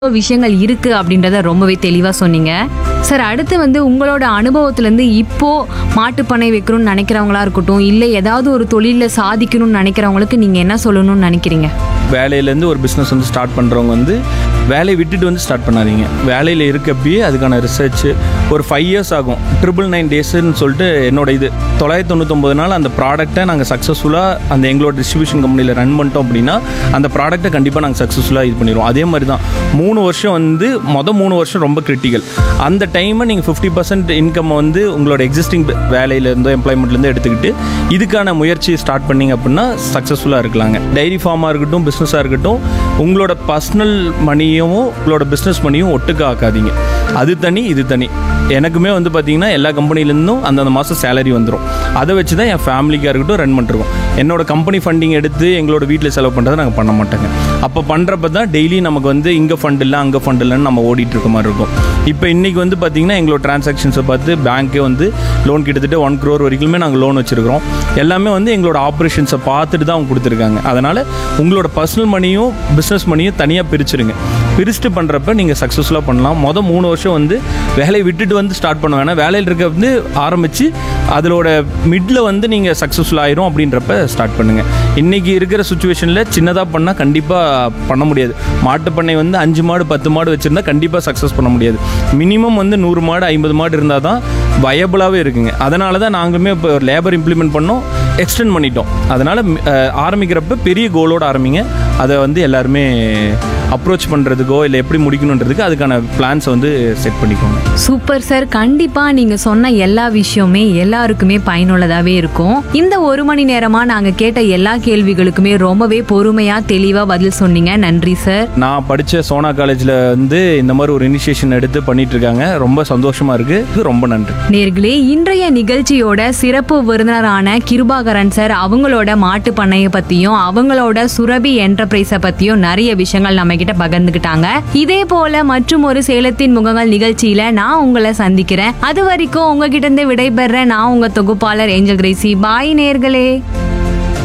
விஷயங்கள் இருக்கு அப்படின்றத ரொம்பவே தெளிவா சொன்னீங்க சார் அடுத்து வந்து உங்களோட அனுபவத்துல இருந்து இப்போ மாட்டுப்பண்ணை வைக்கணும்னு நினைக்கிறவங்களா இருக்கட்டும் இல்லை ஏதாவது ஒரு தொழில சாதிக்கணும்னு நினைக்கிறவங்களுக்கு நீங்க என்ன சொல்லணும்னு நினைக்கிறீங்க வேலையிலேருந்து ஒரு பிஸ்னஸ் வந்து ஸ்டார்ட் பண்ணுறவங்க வந்து வேலையை விட்டுட்டு வந்து ஸ்டார்ட் பண்ணாதீங்க வேலையில் இருக்கப்பயே அதுக்கான ரிசர்ச் ஒரு ஃபைவ் இயர்ஸ் ஆகும் ட்ரிபிள் நைன் டேஸ்ன்னு சொல்லிட்டு என்னோட இது தொள்ளாயிரத்தி தொண்ணூத்தொம்பது நாள் அந்த ப்ராடக்ட்டை நாங்கள் சக்ஸஸ்ஃபுல்லாக அந்த எங்களோட டிஸ்ட்ரிபியூஷன் கம்பெனியில் ரன் பண்ணிட்டோம் அப்படின்னா அந்த ப்ராடக்ட்டை கண்டிப்பாக நாங்கள் சக்ஸஸ்ஃபுல்லாக இது பண்ணிடுவோம் அதே மாதிரி தான் மூணு வருஷம் வந்து மொதல் மூணு வருஷம் ரொம்ப கிரிட்டிக்கல் அந்த டைமை நீங்கள் ஃபிஃப்டி பர்சன்ட் இன்கம் வந்து உங்களோட எக்ஸிஸ்டிங் வேலையிலேருந்தோ எம்ப்ளாய்மெண்ட்லேருந்தோ எடுத்துக்கிட்டு இதுக்கான முயற்சி ஸ்டார்ட் பண்ணீங்க அப்படின்னா சக்ஸஸ்ஃபுல்லாக இருக்கலாங்க டைரி ஃபார்மாக இருக்கட்டும் பிஸ்னஸாக இருக்கட்டும் உங்களோட பர்சனல் மணியும் உங்களோட பிஸ்னஸ் மணியும் ஒட்டுக்க ஆக்காதீங்க அது தனி இது தனி எனக்குமே வந்து பார்த்தீங்கன்னா எல்லா கம்பெனிலேருந்தும் அந்தந்த மாதம் சேலரி வந்துடும் அதை வச்சு தான் என் ஃபேமிலிக்காக இருக்கட்டும் ரன் பண்ணிருக்கோம் என்னோட கம்பெனி ஃபண்டிங் எடுத்து எங்களோட வீட்டில் செலவு பண்ணுறதை நாங்கள் பண்ண மாட்டோங்க அப்போ பண்ணுறப்ப தான் டெய்லி நமக்கு வந்து இங்கே ஃபண்ட் இல்லை அங்கே ஃபண்ட் இல்லைன்னு நம்ம ஓடிட்டு இருக்க மாதிரி இருக்கும் இப்போ இன்றைக்கி வந்து பார்த்தீங்கன்னா எங்களோட டிரான்சாக்ஷன்ஸை பார்த்து பேங்க்கே வந்து லோன் கிட்டத்தட்ட ஒன் க்ரோர் வரைக்குமே நாங்கள் லோன் வச்சுருக்கிறோம் எல்லாமே வந்து எங்களோட ஆப்ரேஷன்ஸை பார்த்துட்டு தான் அவங்க கொடுத்துருக்காங்க அதனால் உங்களோட பர்சனல் மணியும் பிஸ்னஸ் மணியும் தனியாக பிரிச்சுருங்க பிரிச்சுட்டு பண்ணுறப்ப நீங்கள் சக்ஸஸ்ஃபுல்லாக பண்ணலாம் மொதல் மூணு வருஷம் வந்து வேலையை விட்டுட்டு வந்து ஸ்டார்ட் பண்ண வேணாம் வேலையில் இருக்க வந்து ஆரம்பித்து அதோட மிடில் வந்து நீங்கள் சக்ஸஸ்ஃபுல் ஆயிரும் அப்படின்றப்ப ஸ்டார்ட் பண்ணுங்கள் இன்றைக்கி இருக்கிற சுச்சுவேஷனில் சின்னதாக பண்ணால் கண்டிப்பாக பண்ண முடியாது மாட்டுப் பண்ணை வந்து அஞ்சு மாடு பத்து மாடு வச்சுருந்தா கண்டிப்பாக சக்ஸஸ் பண்ண முடியாது மினிமம் வந்து நூறு மாடு ஐம்பது மாடு இருந்தால் தான் வயபிளாகவே இருக்குங்க அதனால தான் நாங்களுமே இப்போ லேபர் இம்ப்ளிமெண்ட் பண்ணோம் எக்ஸ்டெண்ட் பண்ணிட்டோம் அதனால் ஆரம்பிக்கிறப்ப பெரிய கோலோடு ஆரம்பிங்க அதை வந்து எல்லாருமே அப்ரோச் பண்ணுறதுக்கோ இல்லை எப்படி முடிக்கணுன்றதுக்கு அதுக்கான பிளான்ஸை வந்து செட் பண்ணிக்கோங்க சூப்பர் சார் கண்டிப்பா நீங்க சொன்ன எல்லா விஷயமே எல்லாருக்குமே பயனுள்ளதாவே இருக்கும் இந்த ஒரு மணி நேரமா நாங்க கேட்ட எல்லா கேள்விகளுக்குமே ரொம்பவே பொறுமையா தெளிவா பதில் சொன்னீங்க நன்றி சார் நான் படித்த சோனா காலேஜில் வந்து இந்த மாதிரி ஒரு இனிஷியேஷன் எடுத்து பண்ணிட்டு இருக்காங்க ரொம்ப சந்தோஷமாக இருக்குது ரொம்ப நன்றி நேர்களே இன்றைய நிகழ்ச்சியோட சிறப்பு விருந்தினரான கிருபாகரன் சார் அவங்களோட மாட்டு பண்ணைய பத்தியும் அவங்களோட சுரபி என்டர்பிரைஸ பத்தியும் நிறைய விஷயங்கள் நம்ம கிட்ட பகிர்ந்துக்கிட்டாங்க இதே போல மற்றும் ஒரு சேலத்தின் முகங்கள் நிகழ்ச்சியில நான் உங்களை சந்திக்கிறேன் அது வரைக்கும் உங்ககிட்ட இருந்து விடைபெற நான் உங்க தொகுப்பாளர் ஏஞ்சல் கிரேசி பாய் நேர்களே